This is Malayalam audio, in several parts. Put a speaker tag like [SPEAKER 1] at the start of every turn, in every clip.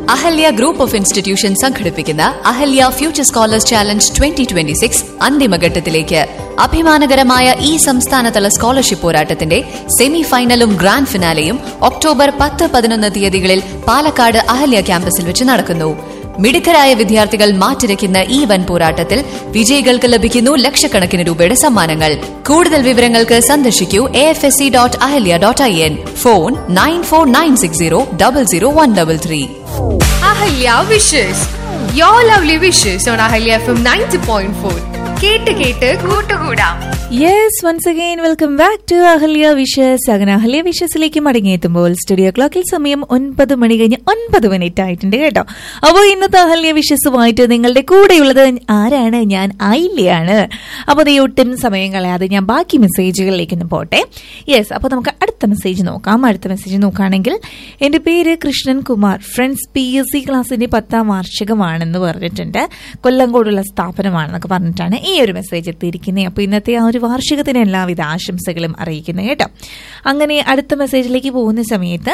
[SPEAKER 1] അഹല്യ ഗ്രൂപ്പ് ഓഫ് ഇൻസ്റ്റിറ്റ്യൂഷൻ സംഘടിപ്പിക്കുന്ന Ahalya future scholars challenge twenty twenty six അന്തിമഘട്ടത്തിലേക്ക് അഭിമാനകരമായ ഈ സംസ്ഥാനതല സ്കോളർഷിപ്പ് പോരാട്ടത്തിന്റെ സെമി ഫൈനലും ഗ്രാൻഡ് ഫിനാലെയും ഒക്ടോബർ പത്ത് പതിനൊന്ന് തീയതികളിൽ പാലക്കാട് അഹല്യ ക്യാമ്പസിൽ വെച്ച് നടക്കുന്നു മിടുക്കരായ വിദ്യാർത്ഥികൾ മാറ്റിരയ്ക്കുന്ന ഈ വൻ പോരാട്ടത്തിൽ വിജയികൾക്ക് ലഭിക്കുന്നു ലക്ഷക്കണക്കിന് രൂപയുടെ സമ്മാനങ്ങൾ കൂടുതൽ വിവരങ്ങൾക്ക് സന്ദർശിക്കൂ A F S C dot Ahalya dot I N phone nine four nine six zero double zero one double three
[SPEAKER 2] Ahalya wishes your lovely wishes on Ahalya F M ninety point four കേട്ട് കേട്ട് കൂട്ടുകൂടാം
[SPEAKER 3] yes once again welcome back to Ahalya wishes അങ്ങനെ അഹല്യ വിഷസിലേക്ക് മടങ്ങിയെത്തുമ്പോൾ സ്റ്റുഡിയോ ക്ലോക്കിൽ സമയം ഒൻപത് മണി കഴിഞ്ഞ് ഒൻപത് മിനിറ്റ് ആയിട്ടുണ്ട് കേട്ടോ അപ്പോൾ ഇന്നത്തെ അഹല്യ വിഷസുമായിട്ട് നിങ്ങളുടെ കൂടെയുള്ളത് ആരാണ് ഞാൻ ആയില്ലയാണ് അപ്പോൾ അത് ഒട്ടും സമയം കളയാതെ ഞാൻ ബാക്കി മെസ്സേജുകളിലേക്ക് ഒന്ന് പോട്ടെ യെസ് അപ്പോൾ നമുക്ക് അടുത്ത മെസ്സേജ് നോക്കാം അടുത്ത മെസ്സേജ് നോക്കുകയാണെങ്കിൽ എൻ്റെ പേര് Krishnan Kumar friends P S C ക്ലാസ്സിൻ്റെ പത്താം വാർഷികമാണെന്ന് പറഞ്ഞിട്ടുണ്ട് കൊല്ലങ്കോടുള്ള സ്ഥാപനമാണെന്നൊക്കെ പറഞ്ഞിട്ടാണ് ഈ ഒരു മെസ്സേജ് എത്തിയിരിക്കുന്നത് അപ്പോൾ ഇന്നത്തെ ആ ഒരു വാർഷികത്തിന് എല്ലാവിധ ആശംസകളും അറിയിക്കുന്നു കേട്ടോ അങ്ങനെ അടുത്ത മെസ്സേജിലേക്ക് പോകുന്ന സമയത്ത്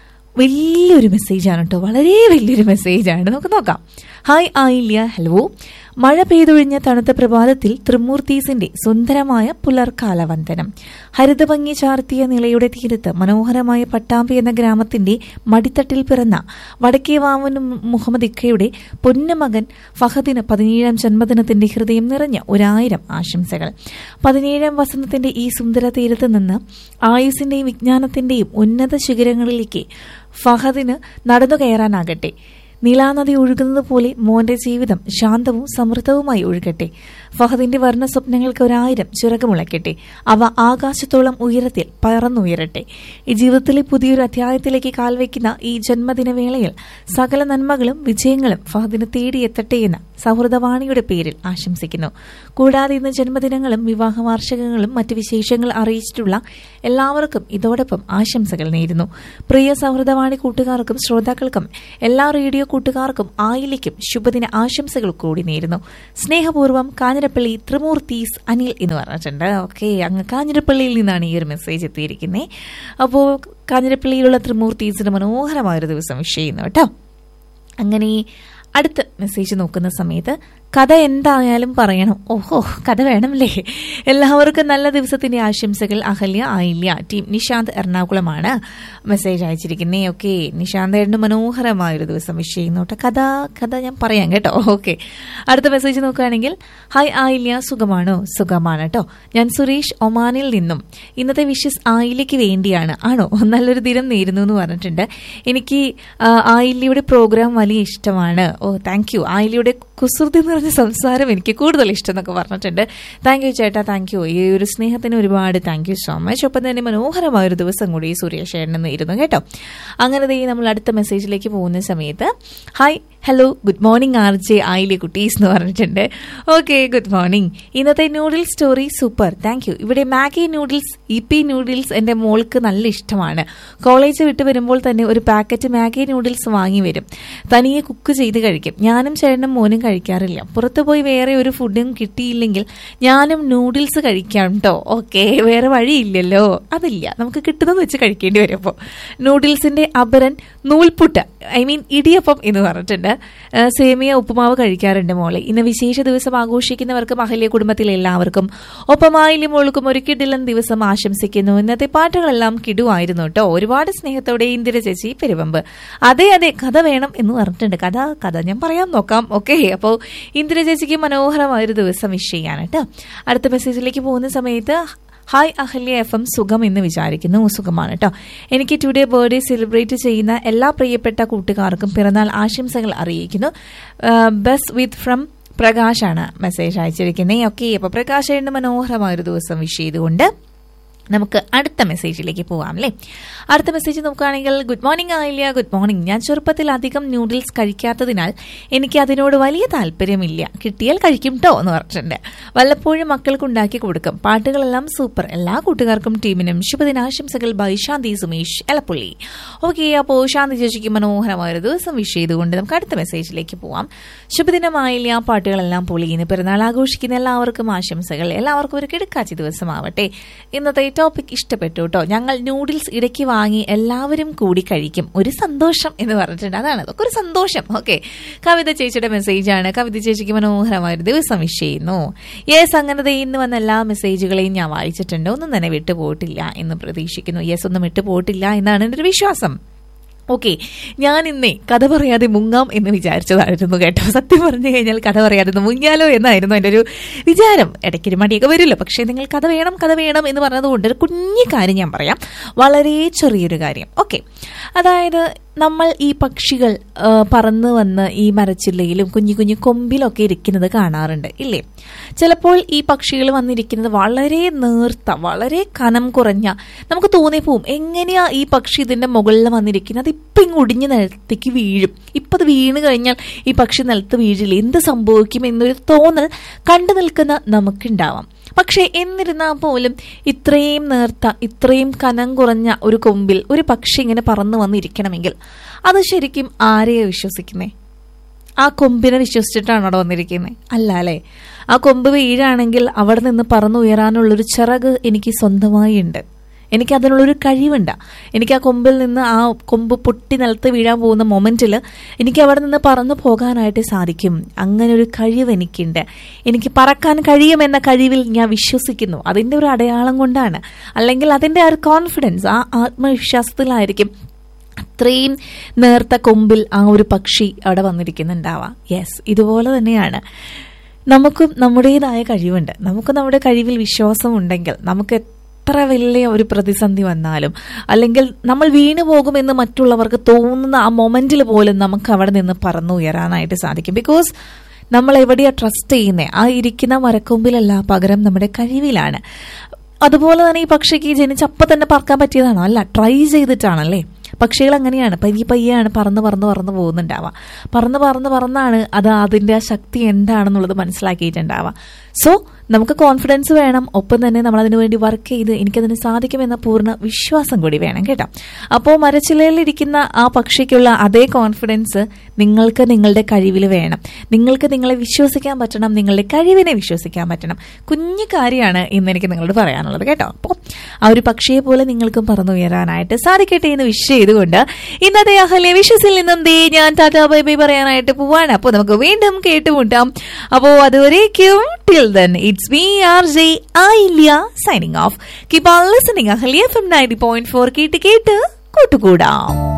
[SPEAKER 3] വലിയൊരു മെസ്സേജാണ് കേട്ടോ വളരെ വലിയൊരു മെസ്സേജാണ് നമുക്ക് നോക്കാം ഹായ് ആയില്യ ഹലോ മഴ പെയ്തൊഴിഞ്ഞ തണുത്ത പ്രഭാതത്തിൽ ത്രിമൂർത്തീസിന്റെ സുന്ദരമായ പുലർക്കാല വന്ദനം ഹരിതഭംഗി ചാർത്തിയ നിലയുടെ തീരത്ത് മനോഹരമായ പട്ടാമ്പി എന്ന ഗ്രാമത്തിന്റെ മടിത്തട്ടിൽ പിറന്ന വടക്കേ വാമൻ മുഹമ്മദ് ഇക്കയുടെ പൊന്നുമകൻ ഫഹദിന് പതിനേഴാം ജന്മദിനത്തിന്റെ ഹൃദയം നിറഞ്ഞ ഒരായിരം ആശംസകൾ പതിനേഴാം വസന്തത്തിന്റെ ഈ സുന്ദര തീരത്ത് നിന്ന് ആയുസിന്റെയും വിജ്ഞാനത്തിന്റെയും ഉന്നത ശിഖരങ്ങളിലേക്ക് ഫഹദിന് നടന്നു കയറാനാകട്ടെ നീലാനദി ഒഴുകുന്നത് പോലെ മോന്റെ ജീവിതം ശാന്തവും സമൃദ്ധവുമായി ഒഴുകട്ടെ ഫഹദിന്റെ വർണ്ണ സ്വപ്നങ്ങൾക്ക് ഒരായിരം ചിറകുമുളയ്ക്കട്ടെ അവ ആകാശത്തോളം ഉയരത്തിൽ പറന്നുയരട്ടെ ഈ ജീവിതത്തിലെ പുതിയൊരു അധ്യായത്തിലേക്ക് കാൽവെക്കുന്ന ഈ ജന്മദിന വേളയിൽ സകല നന്മകളും വിജയങ്ങളും ഫഹദിന് തേടിയെത്തട്ടെ എന്ന് സൗഹൃദവാണിയുടെ പേരിൽ ആശംസിക്കുന്നു കൂടാതെ ഇന്ന് ജന്മദിനങ്ങളും വിവാഹ വാർഷികങ്ങളും മറ്റ് വിശേഷങ്ങൾ അറിയിച്ചിട്ടുള്ള എല്ലാവർക്കും ഇതോടൊപ്പം ആശംസകൾ നേരുന്നു പ്രിയ സൗഹൃദവാണി കൂട്ടുകാർക്കും ശ്രോതാക്കൾക്കും എല്ലാ റേഡിയോ കൂട്ടുകാർക്കും ആയിലേക്കും ശുഭദിന ആശംസകൾ കൂടി നേരുന്നു സ്നേഹപൂർവ്വം കാഞ്ഞിരപ്പള്ളി ത്രിമൂർത്തീസ് അനിൽ എന്ന് പറഞ്ഞിട്ടുണ്ട് ഓക്കെ അങ്ങ് കാഞ്ഞിരപ്പള്ളിയിൽ നിന്നാണ് ഈ ഒരു മെസ്സേജ് എത്തിയിരിക്കുന്നത് അപ്പോൾ കാഞ്ഞിരപ്പള്ളിയിലുള്ള ത്രിമൂർത്തീസിന് മനോഹരമായൊരു ദിവസം വിഷ് ചെയ്യുന്നു കേട്ടോ അങ്ങനെ അടുത്ത മെസ്സേജ് നോക്കുന്ന സമയത്ത് കഥ എന്തായാലും പറയണം ഓഹോ കഥ വേണമല്ലേ എല്ലാവർക്കും നല്ല ദിവസത്തിന്റെ ആശംസകൾ അഹല്യ ആയില്യ ടീം നിഷാന്ത് എറണാകുളമാണ് മെസ്സേജ് അയച്ചിരിക്കുന്നേ ഓക്കെ നിഷാന്ത് ഏട്ടന് മനോഹരമായൊരു ദിവസം വിഷ് ചെയ്യുന്നു കേട്ടോ കഥ കഥ ഞാൻ പറയാം കേട്ടോ ഓക്കെ അടുത്ത മെസ്സേജ് നോക്കുകയാണെങ്കിൽ ഹായ് ആയില്യ സുഖമാണോ സുഖമാണ് കേട്ടോ ഞാൻ സുരേഷ് ഒമാനിൽ നിന്നും ഇന്നത്തെ വിഷസ് ആയില്യക്ക് വേണ്ടിയാണ് ആണോ നല്ലൊരു ദിനം നേരുന്നു എന്ന് പറഞ്ഞിട്ടുണ്ട് എനിക്ക് ആ, ആയില്യയുടെ പ്രോഗ്രാം വലിയ ഇഷ്ടമാണ് ഓ താങ്ക് യു ആയില്യയുടെ കുസൃതി നിറഞ്ഞ സംസാരം എനിക്ക് കൂടുതൽ ഇഷ്ടം എന്നൊക്കെ പറഞ്ഞിട്ടുണ്ട് താങ്ക് യു ചേട്ടാ താങ്ക് യു ഈ ഒരു സ്നേഹത്തിന് ഒരുപാട് താങ്ക് യു സോ മച്ച് ഒപ്പം തന്നെ മനോഹരമായ ഒരു ദിവസം കൂടി ഈ സുരേഷ് ഏട്ടനെന്ന് ഇരുന്നു കേട്ടോ അങ്ങനെ ദേ നമ്മൾ അടുത്ത മെസ്സേജിലേക്ക് പോകുന്ന സമയത്ത് hi hello good morning R J ആയിലെ കുട്ടീസ് എന്ന് പറഞ്ഞിട്ടുണ്ട് ഓക്കെ ഗുഡ് മോർണിംഗ് ഇന്നത്തെ noodles story super thank you ഇവിടെ Maggi noodles E P noodles എൻ്റെ മോൾക്ക് നല്ല ഇഷ്ടമാണ് കോളേജ് വിട്ട് വരുമ്പോൾ തന്നെ ഒരു പാക്കറ്റ് മാഗി നൂഡിൽസ് വാങ്ങി വരും തനിയെ കുക്ക് ചെയ്ത് കഴിക്കും ഞാനും ചേട്ടനും മോനും കഴിക്കാറില്ല പുറത്ത് പോയി വേറെ ഒരു ഫുഡും കിട്ടിയില്ലെങ്കിൽ ഞാനും നൂഡിൽസ് കഴിക്കാം കേട്ടോ ഓക്കെ വേറെ വഴിയില്ലല്ലോ അതില്ല നമുക്ക് കിട്ടുന്നത് വെച്ച് കഴിക്കേണ്ടി വരും അപ്പോൾ നൂഡിൽസിന്റെ അപരൻ നൂൽപുട്ട് ഐ മീൻ ഇടിയപ്പം എന്ന് പറഞ്ഞിട്ടുണ്ട് ആ, സേമിയ ഉപ്പുമാവ് കഴിക്കാറുണ്ട് മോളെ ഇന്ന് വിശേഷ ദിവസം ആഘോഷിക്കുന്നവർക്കും അഹല്യ കുടുംബത്തിലെ എല്ലാവർക്കും ഒപ്പമായിലും മോൾക്കും ഒരു കിടിലൻ ദിവസം ആശംസിക്കുന്നു ഇന്നത്തെ പാട്ടുകളെല്ലാം കിടുവായിരുന്നു കേട്ടോ ഒരുപാട് സ്നേഹത്തോടെ ഇന്ദിര ചേച്ചി പെരുവമ്പ് അതെ അതെ കഥ വേണം എന്ന് പറഞ്ഞിട്ടുണ്ട് കഥ കഥ ഞാൻ പറയാൻ നോക്കാം ഓക്കെ അപ്പോൾ ഇന്ദിര ചേച്ചിക്ക് മനോഹരമായൊരു ദിവസം വിഷ് ചെയ്യാൻ കേട്ടോ അടുത്ത മെസ്സേജിലേക്ക് പോകുന്ന സമയത്ത് ഹായ് അഹല്യ എഫ് എം സുഖം എന്ന് വിചാരിക്കുന്നു സുഖമാണ് കേട്ടോ എനിക്ക് ടുഡേ ബർത്ത്ഡേ സെലിബ്രേറ്റ് ചെയ്യുന്ന എല്ലാ പ്രിയപ്പെട്ട കൂട്ടുകാർക്കും പിറന്നാൾ ആശംസകൾ അറിയിക്കുന്നു ബസ് വിത്ത് ഫ്രം പ്രകാശാണ് മെസ്സേജ് അയച്ചിരിക്കുന്നത് ഓക്കെ അപ്പോൾ പ്രകാശേണ്ട മനോഹരമായൊരു ദിവസം വിഷ് ചെയ്തുകൊണ്ട് നമുക്ക് അടുത്ത മെസ്സേജിലേക്ക് പോവാം അല്ലേ അടുത്ത മെസ്സേജ് നോക്കുകയാണെങ്കിൽ ഗുഡ് മോർണിംഗ് ആയില്ല ഗുഡ് മോർണിംഗ് ഞാൻ ചെറുപ്പത്തിൽ അധികം ന്യൂഡിൽസ് കഴിക്കാത്തതിനാൽ എനിക്ക് അതിനോട് വലിയ താല്പര്യമില്ല കിട്ടിയാൽ കഴിക്കും ട്ടോ എന്ന് പറഞ്ഞിട്ടുണ്ട് വല്ലപ്പോഴും മക്കൾക്ക് ഉണ്ടാക്കി കൊടുക്കും പാട്ടുകളെല്ലാം സൂപ്പർ എല്ലാ കൂട്ടുകാർക്കും ടീമിനും ശുഭദിനാശംസകൾ ബൈ ശാന്തി സുമേഷ് എലപ്പുള്ളി ഓക്കെ അപ്പോൾ ശാന്തി ചേച്ചിക്ക് മനോഹരമായ ഒരു ദിവസം വിഷ് ചെയ്തുകൊണ്ട് നമുക്ക് അടുത്ത മെസ്സേജിലേക്ക് പോവാം ശുഭദിനമായില്ല പാട്ടുകളെല്ലാം പൊളി ഇന്ന് പിറന്നാൾ ആഘോഷിക്കുന്ന എല്ലാവർക്കും ആശംസകൾ എല്ലാവർക്കും ഒരു കിടക്കാച്ചി ദിവസമാവട്ടെ ഇന്നത്തെ ടോപ്പിക് ഇഷ്ടപ്പെട്ടു കേട്ടോ ഞങ്ങൾ നൂഡിൽസ് ഇടയ്ക്ക് വാങ്ങി എല്ലാവരും കൂടി കഴിക്കും ഒരു സന്തോഷം എന്ന് പറഞ്ഞിട്ടുണ്ട് അതാണ് അതൊക്കെ ഒരു സന്തോഷം ഓക്കെ കവിത ചേച്ചിയുടെ മെസ്സേജാണ് കവിത ചേച്ചിക്ക് മനോഹരമായ ഒരു ദിവസം വിഷ് ചെയ്യുന്നു യെസ് അങ്ങനെ ദേ ഇന്ന് വന്ന എല്ലാ മെസ്സേജുകളെയും ഞാൻ വായിച്ചിട്ടുണ്ട് ഒന്നും തന്നെ വിട്ടുപോയിട്ടില്ല എന്ന് പ്രതീക്ഷിക്കുന്നു യെസ് ഒന്നും വിട്ടുപോയിട്ടില്ല എന്നാണ് എൻ്റെ ഒരു വിശ്വാസം ഓക്കെ ഞാൻ ഇന്നേ കഥ പറയാതെ മുങ്ങാം എന്ന് വിചാരിച്ചതായിരുന്നു കേട്ടോ സത്യം പറഞ്ഞു കഴിഞ്ഞാൽ കഥ പറയാതെ ഒന്ന് മുങ്ങിയാലോ എന്നായിരുന്നു എൻ്റെ ഒരു വിചാരം ഇടയ്ക്കൊരു മടിയൊക്കെ വരുമല്ലോ പക്ഷേ നിങ്ങൾ കഥ വേണം കഥ വേണം എന്ന് പറഞ്ഞതുകൊണ്ട് ഒരു കുഞ്ഞു കാര്യം ഞാൻ പറയാം വളരെ ചെറിയൊരു കാര്യം ഓക്കെ അതായത് നമ്മൾ ഈ പക്ഷികൾ ആ, പറന്ന് വന്ന് ഈ മരച്ചില്ലയിലും കുഞ്ഞു കുഞ്ഞു കൊമ്പിലൊക്കെ ഇരിക്കുന്നത് കാണാറുണ്ട് ഇല്ലേ ചിലപ്പോൾ ഈ പക്ഷികൾ വന്നിരിക്കുന്നത് വളരെ നേർത്ത വളരെ കനം കുറഞ്ഞ നമുക്ക് തോന്നിപ്പോവും എങ്ങനെയാ ഈ പക്ഷി ഇതിന്റെ മുകളിൽ വന്നിരിക്കുന്നത് അത് ഇപ്പം ഇങ്ങ് ഒടിഞ്ഞ് നിലത്തേക്ക് വീഴും ഇപ്പം അത് വീണ് കഴിഞ്ഞാൽ ഈ പക്ഷി നിലത്ത് വീഴില്ല എന്ത് സംഭവിക്കും എന്നൊരു തോന്നൽ കണ്ടു നിൽക്കുന്ന നമുക്കുണ്ടാവാം പക്ഷേ എന്നിരുന്നാൽ പോലും ഇത്രയും നേർത്ത ഇത്രയും കനം കുറഞ്ഞ ഒരു കൊമ്പിൽ ഒരു പക്ഷി ഇങ്ങനെ പറന്നു വന്നിരിക്കണമെങ്കിൽ അത് ശരിക്കും ആരെയാ വിശ്വസിക്കുന്നേ ആ കൊമ്പിനെ വിശ്വസിച്ചിട്ടാണ് അവിടെ വന്നിരിക്കുന്നത് അല്ല അല്ലേ ആ കൊമ്പ് വീഴാണെങ്കിൽ അവിടെ നിന്ന് പറന്നുയരാനുള്ളൊരു ചിറക് എനിക്ക് സ്വന്തമായി ഉണ്ട് എനിക്ക് അതിനുള്ളൊരു കഴിവുണ്ട് എനിക്ക് ആ കൊമ്പിൽ നിന്ന് ആ കൊമ്പ് പൊട്ടി നിലത്ത് വീഴാൻ പോകുന്ന മൊമെന്റിൽ എനിക്ക് അവിടെ നിന്ന് പറന്നു പോകാനായിട്ട് സാധിക്കും അങ്ങനെ ഒരു കഴിവ് എനിക്കുണ്ട് എനിക്ക് പറക്കാൻ കഴിയുമെന്ന കഴിവിൽ ഞാൻ വിശ്വസിക്കുന്നു അതിൻ്റെ ഒരു അടയാളം കൊണ്ടാണ് അല്ലെങ്കിൽ അതിൻ്റെ ആ ഒരു കോൺഫിഡൻസ് ആ ആത്മവിശ്വാസത്തിലായിരിക്കും അത്രയും നേർത്ത കൊമ്പിൽ ആ ഒരു പക്ഷി അവിടെ വന്നിരിക്കുന്നുണ്ടാവാം യെസ് ഇതുപോലെ തന്നെയാണ് നമുക്കും നമ്മുടേതായ കഴിവുണ്ട് നമുക്ക് നമ്മുടെ കഴിവിൽ വിശ്വാസമുണ്ടെങ്കിൽ നമുക്ക് എത്ര വലിയ ഒരു പ്രതിസന്ധി വന്നാലും അല്ലെങ്കിൽ നമ്മൾ വീണു പോകുമെന്ന് മറ്റുള്ളവർക്ക് തോന്നുന്ന ആ മൊമെന്റിൽ പോലും നമുക്ക് അവിടെ നിന്ന് പറന്നു ഉയരാനായിട്ട് സാധിക്കും ബിക്കോസ് നമ്മൾ എവിടെയാ ട്രസ്റ്റ് ചെയ്യുന്നത് ആ ഇരിക്കുന്ന മരക്കൊമ്പിലല്ല പകരം നമ്മുടെ കഴിവിലാണ് അതുപോലെ തന്നെ ഈ പക്ഷിക്ക് ജനിച്ചപ്പം തന്നെ പറക്കാൻ പറ്റിയതാണോ അല്ല ട്രൈ ചെയ്തിട്ടാണല്ലേ പക്ഷികൾ അങ്ങനെയാണ് പയ്യെ പയ്യാണ് പറന്ന് പറന്ന് പറന്ന് പോകുന്നുണ്ടാവുക പറന്ന് പറന്ന് പറന്നാണ് അത് അതിൻ്റെ ആ ശക്തി എന്താണെന്നുള്ളത് മനസ്സിലാക്കിയിട്ടുണ്ടാവുക സോ നമുക്ക് കോൺഫിഡൻസ് വേണം ഒപ്പം തന്നെ നമ്മൾ അതിനു വേണ്ടി വർക്ക് ചെയ്ത് എനിക്കതിന് സാധിക്കുമെന്ന പൂർണ്ണ വിശ്വാസം കൂടി വേണം കേട്ടോ അപ്പോൾ മരച്ചിലയിലിരിക്കുന്ന ആ പക്ഷിക്കുള്ള അതേ കോൺഫിഡൻസ് നിങ്ങൾക്ക് നിങ്ങളുടെ കഴിവിൽ വേണം നിങ്ങൾക്ക് നിങ്ങളെ വിശ്വസിക്കാൻ പറ്റണം നിങ്ങളുടെ കഴിവിനെ വിശ്വസിക്കാൻ പറ്റണം കുഞ്ഞു കാര്യമാണ് ഇന്ന് എനിക്ക് നിങ്ങളോട് പറയാനുള്ളത് കേട്ടോ അപ്പോൾ ആ ഒരു പക്ഷിയെ പോലെ നിങ്ങൾക്കും പറന്നുയരാനായിട്ട് സാധിക്കട്ടെ എന്ന് വിഷ് ചെയ്തുകൊണ്ട് ഇന്നത്തെ അഹല്യ വിശ്വസിൽ നിന്നും ദേ ഞാൻ ടാറ്റാ ബൈ ബൈ പറയാനായിട്ട് പോവാണ് അപ്പോൾ നമുക്ക് വീണ്ടും കേട്ടുമുട്ടാം അപ്പോൾ അതുവരേക്കും till then it's me R J Ailya signing off keep on listening Ahalya F M ninety point four കേട്ട് കേട്ട് കൂട്ടുകൂടാം